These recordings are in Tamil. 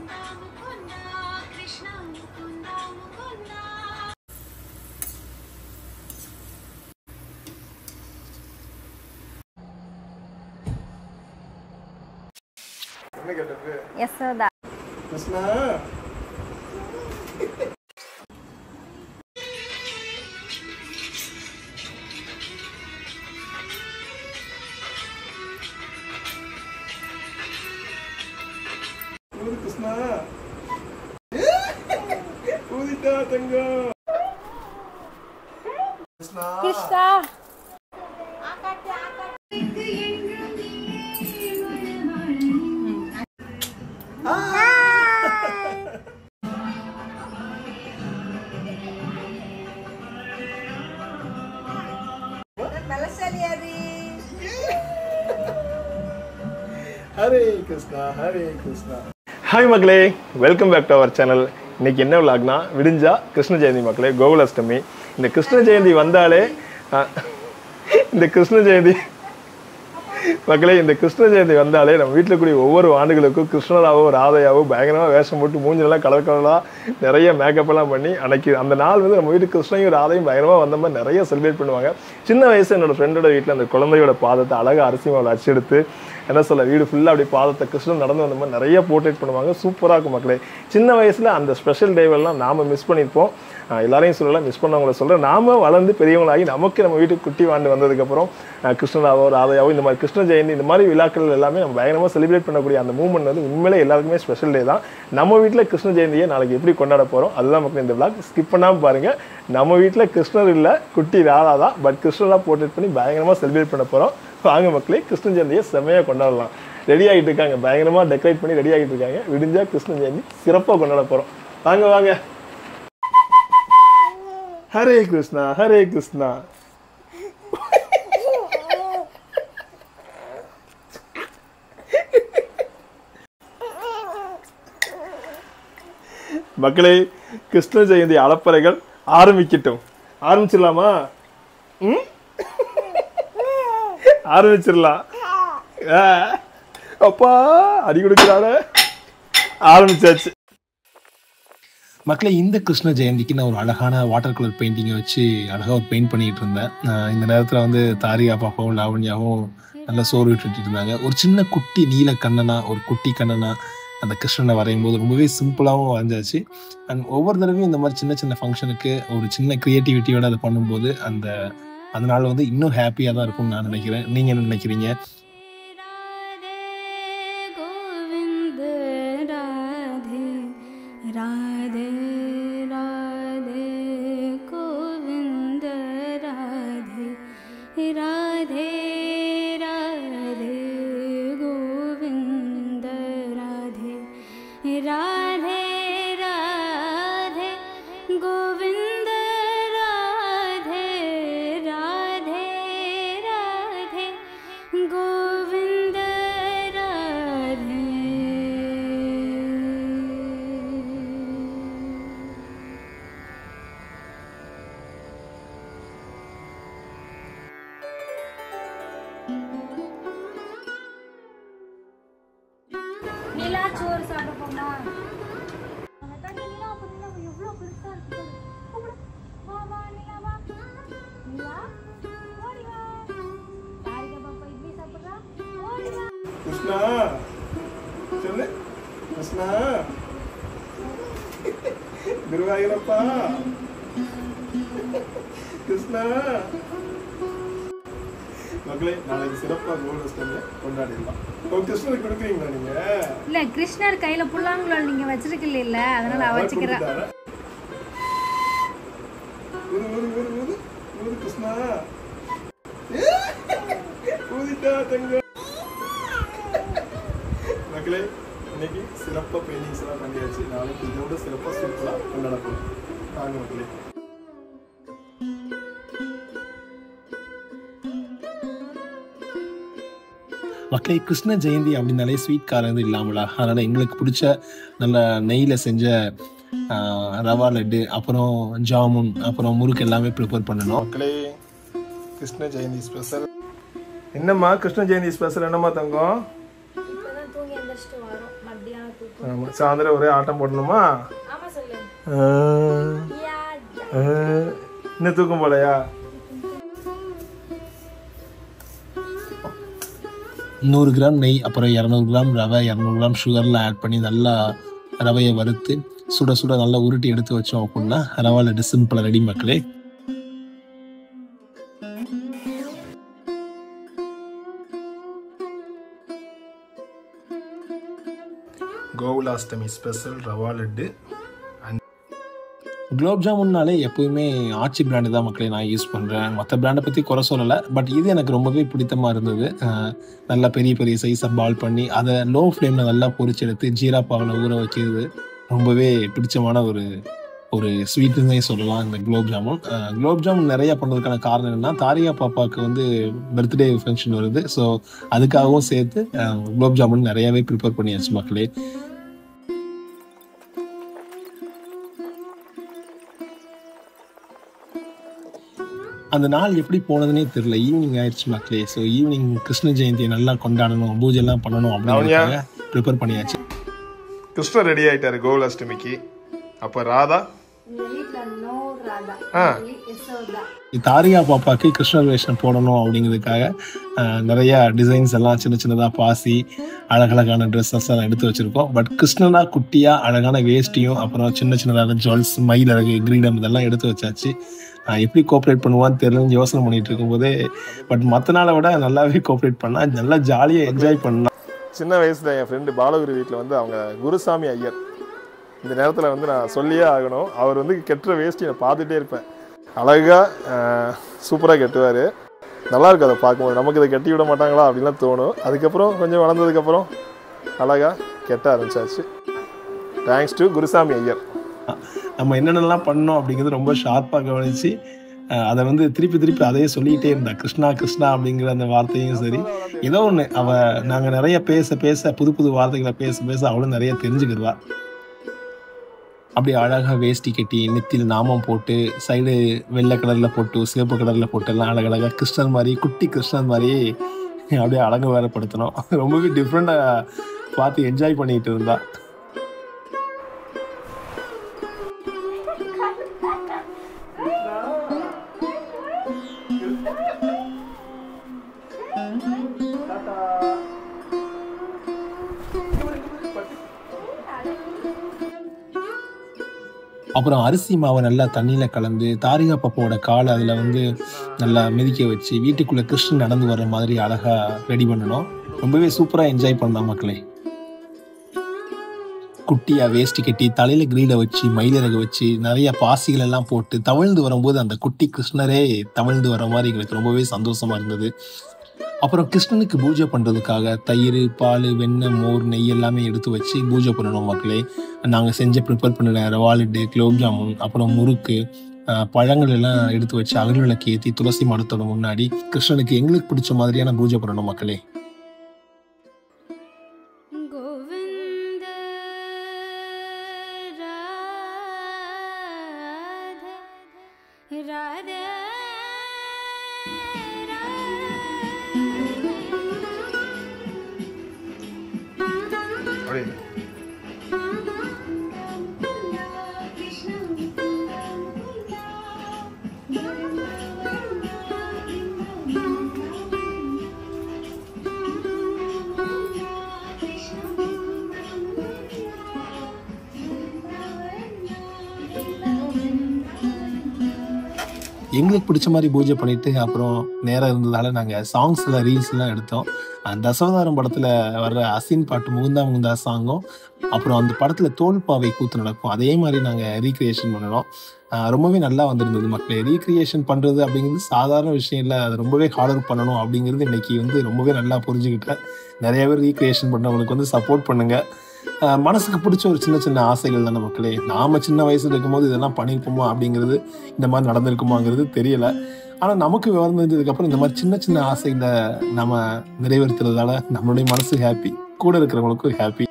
என்ன கேட்டது யசோதா கிருஷ்ணா ஊது கிருஷ்ணா ஊதிட்டா தங்கம் கிருஷ்ணா கிருஷ்ணா ஹரே கிருஷ்ணா ஹரே கிருஷ்ணா ஹாய் மக்களே welcome back to our channel இன்னைக்கு என்ன விளாக்னா விடிஞ்சா கிருஷ்ண ஜெயந்தி மக்களே கோகுலாஷ்டமி இந்த கிருஷ்ண ஜெயந்தி வந்தாலே அஹ், இந்த கிருஷ்ண ஜெயந்தி மக்களே இந்த கிருஷ்ண ஜெயந்தி வந்தாலே நம்ம வீட்டில் கூடிய ஒவ்வொரு ஆண்டுகளுக்கும் கிருஷ்ணராவோ ராதையாவோ பயங்கரமாக வேஷம் போட்டு மூஞ்சிலெல்லாம் கலர் கலராக நிறைய மேக்கப் எல்லாம் பண்ணி அன்னைக்கு அந்த நாள் வந்து நம்ம வீட்டுக்கு கிருஷ்ணையும் ராதையும் பயங்கரமாக வந்த மாதிரி நிறைய செலிப்ரேட் பண்ணுவாங்க சின்ன வயசு என்னோட ஃப்ரெண்டோட வீட்டில் அந்த குழந்தையோட பாதத்தை அழகாக அரிசி மாவில் அச்செடுத்து என்ன சொல்ல வீடு ஃபுல்லாக அப்படி பாதத்தை கிருஷ்ணன் நடந்து வந்த மாதிரி நிறைய போர்ட்ரேட் பண்ணுவாங்க சூப்பராக இருக்கும் மக்களே சின்ன வயசில் அந்த ஸ்பெஷல் டேவெல்லாம் நாம மிஸ் பண்ணியிருப்போம் ஆஹ் எல்லாரையும் சொல்லல மிஸ் பண்ணவங்கள சொல்கிறேன் நாம வளர்ந்து பெரியவங்களாகி நமக்கு நம்ம வீட்டுக்கு குட்டி வாண்டு வந்ததுக்கப்புறம் ஆஹ் கிருஷ்ணராவோ ராதையாவோ இந்த மாதிரி கிருஷ்ண ஜெயந்தி இந்த மாதிரி விழாக்கள் எல்லாமே நம்ம பயங்கரமாக செலிப்ரேட் பண்ணக்கூடிய அந்த மூமெண்ட் வந்து உண்மையிலே எல்லாருக்குமே ஸ்பெஷல் டே தான் நம்ம வீட்டில் கிருஷ்ண ஜெயந்தியை நாளைக்கு எப்படி கொண்டாட போகிறோம் அதுதான் மக்கள் இந்த விழா ஸ்கிப் பண்ணாமல் பாருங்கள் நம்ம வீட்டில் கிருஷ்ணர் இல்லை குட்டி ராதா தான் பட் கிருஷ்ணராக போர்ட்ரேட் பண்ணி பயங்கரமாக செலிப்ரேட் பண்ண போகிறோம் வாங்க மக்களே கிருஷ்ண ஜெயந்தியை செம்மையாக கொண்டாடலாம் ரெடி ஆகிட்டு இருக்காங்க பயங்கரமாக டெக்கரேட் பண்ணி ரெடி ஆகிட்டு இருக்காங்க விடிஞ்சா கிருஷ்ண ஜெயந்தி சிறப்பாக கொண்டாட போகிறோம் வாங்க வாங்க ஹரே கிருஷ்ணா ஹரே கிருஷ்ணா மக்களே கிருஷ்ண ஜெயந்தி அலப்பறைகள் ஆரம்பிக்கட்டும் ஆரம்பிச்சிடலாமா ம்? ஆரம்பிச்சிடலாம் ஆ, அப்பா அடி கொடுக்குறாட ஆரம்பிச்சாச்சு மக்களே இந்த கிருஷ்ண ஜெயந்திக்கு நான் ஒரு அழகான வாட்டர் கலர் பெயிண்டிங்கை வச்சு அழகாக ஒரு பெயிண்ட் பண்ணிட்டு இருந்தேன் ஆஹ் இந்த நேரத்தில் வந்து தாரிகா பாப்பாவும் லாவண்யாவும் நல்லா சோறு விட்டுட்டு இருந்தாங்க ஒரு சின்ன குட்டி நீல கண்ணனா ஒரு குட்டி கண்ணனா அந்த கிருஷ்ணனை வரையும் போது ரொம்பவே சிம்பிளாகவும் வரைஞ்சாச்சு அண்ட் ஒவ்வொரு தடவையும் இந்த மாதிரி சின்ன சின்ன ஃபங்க்ஷனுக்கு ஒரு சின்ன க்ரியேட்டிவிட்டியோட அதை பண்ணும்போது அந்த அந்த நாள் வந்து இன்னும் ஹாப்பியாக தான் இருக்கும்னு நான் நினைக்கிறேன் நீங்கள் என்ன நினைக்கிறீங்க राधे गोविन्द राधे राधे राधे गोविन्द राधे राधे राधे गोविन्द राधे राधे राधे गोविन्द राधे राधे राधे गोविन्द राधे நிலா சோறு சாப்பிட போமா அதான் நிலா பார்த்தா எவ்வளோ பெருசா இருக்கு பாரு. கூப்பிடு. வா, வா, நிலா, வா. நிலா, ஓடி வா. தாரிகா பாப்பா இட்லி சாப்பிடுறா? ஓடி வா. கிருஷ்ணா சொல்லு கிருஷ்ணா குருவாயூரப்பா கிருஷ்ணா மக்களே நாளைக்கு சிறப்பாக கோகுலஸ்டமியை கொண்டாடிடலாம் ஓ கிருஷ்ணருக்கு கொடுக்குறீங்களா நீங்க இல்ல கிருஷ்ணர் கையில புல்லாங்குழல் நீங்க வச்சிருக்கல அதனால அவ வச்சுக்கிறா கொடுத்துட்டாரா? ஊது ஊது ஊது ஊது ஊது கிருஷ்ணா ஊதிட்டா தங்க மக்களே இன்னைக்கு சிறப்பா பெயிண்டிங்ஸ் எல்லாம் பண்ணியாச்சு நாளைக்கு இதோட சிறப்பா சூப்பரா கொண்டாட போறோம் வாங்க மக்களே மக்களே கிருஷ்ண ஜெயந்தி அப்படின்னாலே ஸ்வீட் காரம் வந்து இல்லாமலா அதனால எங்களுக்கு பிடிச்ச நல்ல நெய்யில் செஞ்ச ஆஹ், ரவா லட்டு அப்புறம் ஜாமுன் அப்புறம் முறுக்கு எல்லாமே ப்ரிப்பேர் பண்ணணும் மக்களே கிருஷ்ண ஜெயந்தி ஸ்பெஷல் என்னம்மா கிருஷ்ண ஜெயந்தி ஸ்பெஷல் என்னம்மா தங்கம் இப்பதான் தூங்கி எந்திரிச்சிட்டு வரோம் மத்தியானம் தூக்கம் ஆமா சாயந்தரம் ஒரே ஆட்டம் போடணுமா ஆமா சொல்லு ஆ, யா ஆ. இன்னும் தூக்கம் போலையா நூறு கிராம் நெய் அப்புறம் இரநூறு கிராம் ரவை இரநூறு கிராம் சுகர்லாம் ஆட் பண்ணி நல்லா ரவையை வறுத்து சுட சுட நல்லா உருட்டி எடுத்து வச்சோம் அப்படின்னா ரவா லட்டு சிம்பிளாக ரெடி மக்களே கோகுலாஷ்டமி ஸ்பெஷல் ரவா லட்டு குலோப் ஜாமுன்னாலே எப்போயுமே ஆச்சி பிராண்டு தான் மக்களே நான் யூஸ் பண்ணுறேன் மற்ற பிராண்டை பற்றி குறை சொல்லலை பட் இது எனக்கு ரொம்பவே பிடித்தமாக இருந்தது அஹ் நல்லா பெரிய பெரிய சைஸை பால் பண்ணி அதை லோ ஃப்ளேமில் நல்லா பொரிச்செடுத்து ஜீரா பாவில் ஊற வைக்கிறது ரொம்பவே பிடிச்சமான ஒரு ஒரு ஸ்வீட்டுன்னே சொல்லலாம் இந்த குலோப் ஜாமுன் அஹ் குலோப் ஜாமுன் நிறைய பண்ணுறதுக்கான காரணம் என்னன்னா தாரியா பாப்பாவுக்கு வந்து பர்த்டே ஃபங்க்ஷன் வருது ஸோ அதுக்காகவும் சேர்த்து அஹ் குலோப் ஜாமுன் நிறையாவே ப்ரிப்பேர் பண்ணியாச்சு மக்களே அந்த நாள் எப்படி போனதுனே தெரியல ஈவினிங் ஆயிடுச்சு மக்களே ஸோ ஈவினிங் கிருஷ்ண ஜெயந்தியை நல்லா கொண்டாடணும் பூஜை எல்லாம் பண்ணணும் அப்படிங்கிறதுக்காக ப்ரிப்பேர் பண்ணியாச்சு கிருஷ்ணர் ரெடி ஆயிட்டாரு கோகுலாஷ்டமிக்கு அப்ப ராதா இந்த வீட்ல நோ ராதா ஆ. only யசோதா தாரியா பாப்பாக்கு கிருஷ்ணர் வேஷம் போடணும் அப்படிங்கிறதுக்காக அஹ், நிறைய டிசைன்ஸ் எல்லாம் சின்ன சின்னதாக பாசி அழகழகான ட்ரெஸ்ஸஸ் எல்லாம் எடுத்து வச்சிருக்கோம் பட் கிருஷ்ணனா குட்டியா அழகான வேஷ்டியும் அப்புறம் சின்ன சின்னதாக ஜுவல்ஸ் மயில் அழகு கிரீடம் இதெல்லாம் எடுத்து வச்சாச்சு அஹ், எப்படி கோஆப்ரேட் பண்ணுவான்னு தெரியலன்னு யோசனை பண்ணிட்டு இருக்கும்போதே பட் மற்ற நாளை விட நல்லாவே கோஆப்ரேட் பண்ணா நல்லா ஜாலியாக என்ஜாய் பண்ணலாம் சின்ன வயசுல என் ஃப்ரெண்டு பாலகுரு வீட்டில் வந்து அவங்க குருசாமி ஐயர் இந்த நேரத்தில் வந்து நான் சொல்லியே ஆகணும் அவர் வந்து கெட்டுற வேஷ்டி நான் பார்த்துட்டே இருப்பேன் அழகாக சூப்பராக கட்டுவார் நல்லா இருக்கும் அதை பார்க்கும்போது நமக்கு இதை கட்டி விட மாட்டாங்களா அப்படின்லாம் தோணும் அதுக்கப்புறம் கொஞ்சம் வளர்ந்ததுக்கப்புறம் அழகாக கெட்ட ஆரம்பிச்சாச்சு தேங்க்ஸ் டு குருசாமி ஐயர் நம்ம என்னென்னலாம் பண்ணோம் அப்படிங்கிறது ரொம்ப ஷார்ப்பாக கவனிச்சு அஹ், அதை வந்து திருப்பி திருப்பி அதையே சொல்லிக்கிட்டே இருந்தா கிருஷ்ணா கிருஷ்ணா அப்படிங்கிற அந்த வார்த்தையும் சரி ஏதோ ஒன்று அவ நாங்கள் நிறைய பேச பேச புது புது வார்த்தைகளை பேச பேச அவளும் நிறைய தெரிஞ்சுக்கிடுவா அப்படி அழகாக வேஷ்டி கட்டி நெத்தியில் நாமம் போட்டு சைடு வெள்ளை கலரில் போட்டு சிவப்பு கலரில் போட்டு எல்லாம் அழகழகாக கிருஷ்ணன் மாதிரி குட்டி கிருஷ்ணன் மாதிரி அப்படியே அழகு வேறப்படுத்தணும் ரொம்பவே டிஃப்ரெண்ட்டாக பார்த்து என்ஜாய் பண்ணிட்டு இருந்தா அப்புறம் அரிசி மாவை நல்லா தண்ணியில் கலந்து தாரிகா பப்பாவோட காலை அதில் வந்து நல்லா மிதிக்க வச்சு வீட்டுக்குள்ளே கிருஷ்ணன் நடந்து வர்ற மாதிரி அழகாக ரெடி பண்ணணும் ரொம்பவே சூப்பராக என்ஜாய் பண்ணலாம் மக்களே குட்டியாக வேஷ்டி கட்டி தலையில் கிரீடை வச்சு மயிலிறகு வச்சு நிறைய பாசிகள் எல்லாம் போட்டு தவழ்ந்து வரும்போது அந்த குட்டி கிருஷ்ணரே தவழ்ந்து வர மாதிரி எங்களுக்கு ரொம்பவே சந்தோஷமா இருந்தது அப்புறம் கிருஷ்ணனுக்கு பூஜை பண்ணுறதுக்காக தயிர் பால் வெண்ணெய் மோர் நெய் எல்லாமே எடுத்து வச்சு பூஜை பண்ணணும் மக்களே நாங்கள் செஞ்ச ப்ரிப்பேர் பண்ணின ரவா லட்டு குலோப் ஜாமுன் அப்புறம் முறுக்கு அஹ், பழங்கள் எல்லாம் எடுத்து வச்சு அகல் விளக்கு ஏற்றி துளசி மடத்தோட முன்னாடி கிருஷ்ணனுக்கு எங்களுக்கு பிடிச்ச மாதிரியான பூஜை பண்ணணும் மக்களே गोविन्द राधा राधा அப்படி எங்களுக்கு பிடிச்ச மாதிரி பூஜை பண்ணிட்டு அப்புறம் நேரம் இருந்ததால நாங்கள் சாங்ஸ்ல ரீல்ஸ் எல்லாம் எடுத்தோம் அந்த தசவதாரம் படத்துல வர்ற அசின் பாட்டு முகுந்தா முகுந்தா சாங்கும் அப்புறம் அந்த படத்துல தோல்பாவை கூத்து நடக்கும் அதே மாதிரி நாங்கள் ரீக்ரியேஷன் பண்ணணும் ஆஹ் ரொம்பவே நல்லா வந்திருந்தது மக்களே ரீக்ரியேஷன் பண்றது அப்படிங்கிறது சாதாரண விஷயம் இல்லை அது ரொம்பவே ஹார்ட் ஒர்க் பண்ணணும் அப்படிங்கிறது இன்னைக்கு வந்து ரொம்பவே நல்லா புரிஞ்சுக்கிட்டேன் நிறைய பேர் ரீக்ரியேஷன் பண்ணவங்களுக்கு வந்து சப்போர்ட் பண்ணுங்க ஆஹ் மனசுக்கு பிடிச்ச ஒரு சின்ன சின்ன ஆசைகள் தானே மக்களே நாம சின்ன வயசுல இருக்கும்போது இதெல்லாம் பண்ணியிருப்போமா அப்படிங்கிறது இந்த மாதிரி நடந்திருக்குமாங்கிறது தெரியல ஆனா நமக்கு விவரம் தெரிஞ்சதுக்கு அப்புறம் இந்த மாதிரி சின்ன சின்ன ஆசைகளை நம்ம நிறைவேற்றுறதால நம்மளுடைய மனசு ஹாப்பி கூட இருக்கிறவங்களுக்கும் ஹாப்பி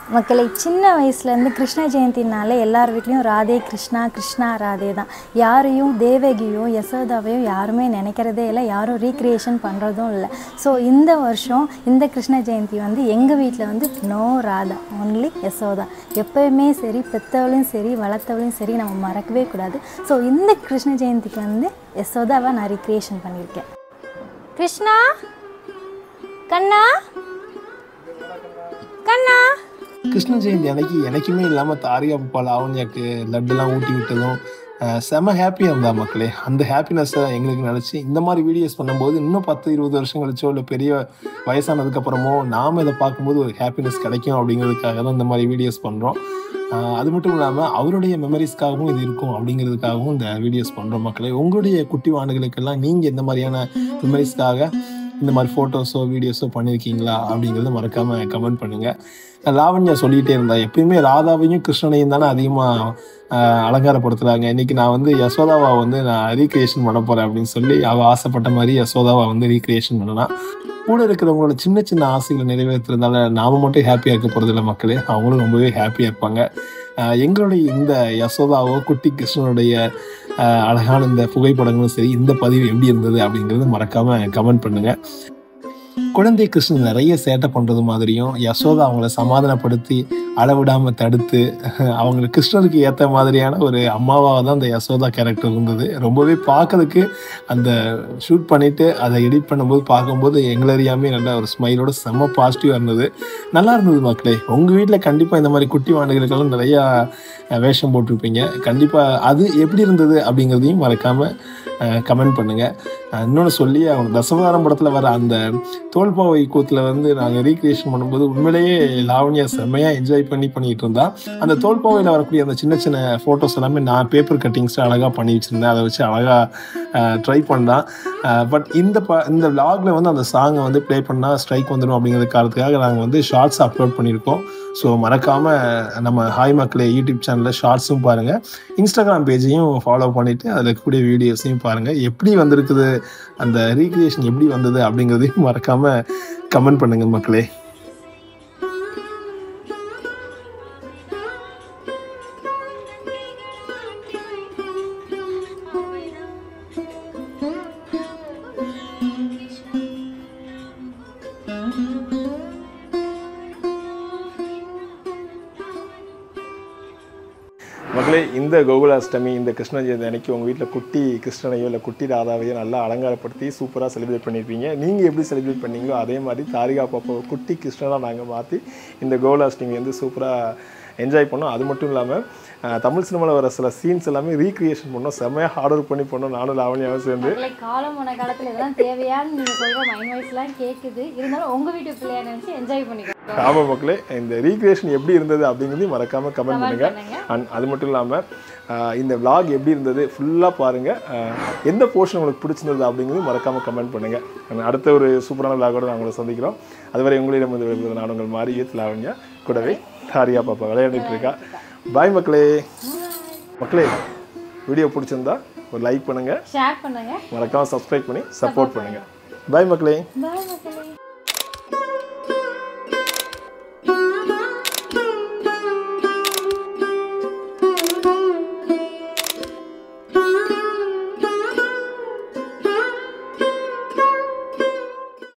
மக்களை சின்ன வயசுலேருந்து கிருஷ்ண ஜெயந்தினால எல்லார் வீட்லேயும் ராதே கிருஷ்ணா கிருஷ்ணா ராதே தான் யாரையும் தேவகியும் யசோதாவையும் யாருமே நினைக்கிறதே இல்லை யாரும் ரீக்ரியேஷன் பண்ணுறதும் இல்லை ஸோ இந்த வருஷம் இந்த கிருஷ்ண ஜெயந்தி வந்து எங்கள் வீட்டில் வந்து நோ ராதா ஒன்லி யசோதா எப்போயுமே சரி பெத்தவளையும் சரி வளர்த்தவளையும் சரி நம்ம மறக்கவே கூடாது ஸோ இந்த கிருஷ்ண ஜெயந்திக்கு வந்து யசோதாவை நான் ரீக்ரியேஷன் பண்ணியிருக்கேன் கிருஷ்ணா கண்ணா கண்ணா கிருஷ்ண ஜெயந்தி அன்னைக்கு எனக்குமே இல்லாமல் தாரியா பால் லாவண்யாக்கு லட்டுலாம் ஊட்டி விட்டதும் அஹ், செம ஹாப்பியாக இருந்தா மக்களே அந்த ஹாப்பினஸ்ஸை எங்களுக்கு நினச்சி இந்த மாதிரி வீடியோஸ் பண்ணும்போது இன்னும் பத்து இருபது வருஷம் கழிச்சோ இல்லை பெரிய வயசானதுக்கப்புறமோ நாம் இதை பார்க்கும்போது ஒரு ஹாப்பினஸ் கிடைக்கும் அப்படிங்கிறதுக்காக தான் இந்த மாதிரி வீடியோஸ் பண்ணுறோம் அது மட்டும் இல்லாமல் அவருடைய மெமரிஸ்க்காகவும் இது இருக்கும் அப்படிங்கிறதுக்காகவும் இந்த வீடியோஸ் பண்ணுறோம் மக்களே உங்களுடைய குட்டி வாண்டுகளுக்கெல்லாம் நீங்கள் எந்த மாதிரியான மெமரிஸ்க்காக இந்த மாதிரி ஃபோட்டோஸோ வீடியோஸோ பண்ணியிருக்கீங்களா அப்படிங்கிறத மறக்காம கமெண்ட் பண்ணுங்க லாவண்யா சொல்லிகிட்டே இருந்தா எப்பயுமே ராதாவையும் கிருஷ்ணனையும் தானே அதிகமாக அலங்காரப்படுத்துறாங்க இன்னைக்கு நான் வந்து யசோதாவா வந்து நான் ரீக்ரியேஷன் பண்ண போறேன் அப்படின்னு சொல்லி அவள் ஆசைப்பட்ட மாதிரி யசோதாவா வந்து ரீக்ரியேஷன் பண்ணலாம் கூட இருக்கிறவங்களோட சின்ன சின்ன ஆசைகளை நிறைவேற்றுறதுனால நாம மட்டும் ஹாப்பியாக இருக்க போகிறதில்ல மக்களே அவங்களும் ரொம்பவே ஹாப்பியாக இருப்பாங்க ஆஹ் எங்களுடைய இந்த யசோதாவோ குட்டி கிருஷ்ணனுடைய ஆஹ் அழகான இந்த புகைப்படங்களும் சரி இந்த பதிவு எப்படி இருந்தது அப்படிங்கிறது மறக்காம கமெண்ட் பண்ணுங்க குழந்தை கிருஷ்ணன் நிறைய சேட்டை பண்றது மாதிரியும் யசோதா அவங்கள சமாதானப்படுத்தி அளவிடாம தடுத்து அவங்களுக்கு கிருஷ்ணருக்கு ஏத்த மாதிரியான ஒரு அம்மாவாக தான் அந்த யசோதா கேரக்டர் இருந்தது ரொம்பவே பார்க்கறதுக்கு அந்த ஷூட் பண்ணிட்டு அதை எடிட் பண்ணும்போது பார்க்கும்போது எங்களை அறியாமே நல்ல ஒரு ஸ்மைலோட செம்ம பாசிட்டிவாக இருந்தது நல்லா இருந்தது மக்களே உங்கள் வீட்டில் கண்டிப்பாக இந்த மாதிரி குட்டி வாண்டுகளுக்கெல்லாம் நிறையா அஹ், வேஷம் போட்டிருப்பீங்க கண்டிப்பாக அது எப்படி இருந்தது அப்படிங்கிறதையும் மறக்காமல் கமெண்ட் பண்ணுங்கள் இன்னொன்று சொல்லி அவங்க தசவதாரம் படத்தில் வர அந்த தோல்பாவை கூத்தில் வந்து நாங்கள் ரீக்ரியேஷன் பண்ணும்போது உண்மையிலேயே லாவண்யா செம்மையாக என்ஜாய் பண்ணி பண்ணிட்டு இருந்தா அந்த தோல்பாவையில் வரக்கூடிய அந்த சின்ன சின்ன ஃபோட்டோஸ் எல்லாமே நான் பேப்பர் கட்டிங்ஸ் அழகாக பண்ணி வச்சுருந்தேன் அதை வச்சு அழகாக ட்ரை பண்ணான் பட் இந்த ப இந்த vlogல வந்து அந்த சாங்கை வந்து ப்ளே பண்ணால் ஸ்ட்ரைக் வந்துடும் அப்படிங்கிற காரணத்துக்காக நாங்கள் வந்து ஷார்ட்ஸ் அப்லோட் பண்ணியிருக்கோம் ஸோ மறக்காமல் நம்ம ஹாய் மக்களே யூடியூப் சேனலில் ஷார்ட்ஸும் பாருங்கள் இன்ஸ்டாகிராம் பேஜையும் ஃபாலோ பண்ணிவிட்டு அதில் இருக்கக்கூடிய வீடியோஸையும் பாருங்கள் எப்படி வந்திருக்குது அந்த ரீக்ரியேஷன் எப்படி வந்தது அப்படிங்கிறதையும் மறக்காமல் கமெண்ட் பண்ணுங்கள் மக்களே மக்களே இந்த கோகுலாஷ்டமி இந்த கிருஷ்ண ஜெயந்தி அன்னைக்கு உங்கள் வீட்டில் குட்டி கிருஷ்ணனையோ இல்லை குட்டி ராதாவையோ நல்லா அலங்காரப்படுத்தி சூப்பராக செலிப்ரேட் பண்ணியிருப்பீங்க நீங்கள் எப்படி செலிப்ரேட் பண்ணீங்களோ அதே மாதிரி தாரிகா பாப்பாவை குட்டி கிருஷ்ணனாக நாங்கள் மாற்றி இந்த கோகுலாஷ்டமி வந்து சூப்பராக என்ஜாய் பண்ணோம் அது மட்டும் இல்லாமல் அஹ், தமிழ் சினிமாவில் வர சில சீன்ஸ் எல்லாமே ரீக்ரியேஷன் பண்ணோம் செம்மையாக ஹார்ட் ஒர்க் பண்ணி பண்ணோம் நானும் லாவணியாவும் சேர்ந்து மக்களை காலம் போன காலத்துல இதெல்லாம் தேவையான்னு நீங்க சொல்ற மைண்ட் வாய்ஸ்லாம் கேக்குது இருந்தாலும் உங்க வீட்டு பிள்ளையா நினைச்சு என்ஜாய் பண்ணிக்கோ ஆமாம் மக்களே இந்த ரீக்ரியேஷன் எப்படி இருந்தது அப்படிங்கிறதையும் மறக்காமல் கமெண்ட் பண்ணுங்க பண்ணுங்க. அண்ட் அது மட்டும் இல்லாமல் இந்த vlog எப்படி இருந்தது ஃபுல்லாக பாருங்கள் எந்த போர்ஷன் உங்களுக்கு பிடிச்சிருந்தது அப்படிங்கிறது மறக்காமல் கமெண்ட் பண்ணுங்கள் And அடுத்த ஒரு சூப்பரான vlog-ஓட நான் உங்களை சந்திக்கிறோம் அதுவரை உங்களிடம் வந்து விடுவது நான் உங்கள் மாறி யூத் லாவண்யா கூடவே தாரியா பாப்பா விளையாடிட்டு இருக்கா பாய் மக்களே மக்களே வீடியோ பிடிச்சிருந்தா ஒரு லைக் பண்ணுங்கள் ஷேர் பண்ணுங்க மறக்காமல் சப்ஸ்கிரைப் பண்ணி சப்போர்ட் பண்ணுங்கள் பாய் மக்களே பாய் மக்களே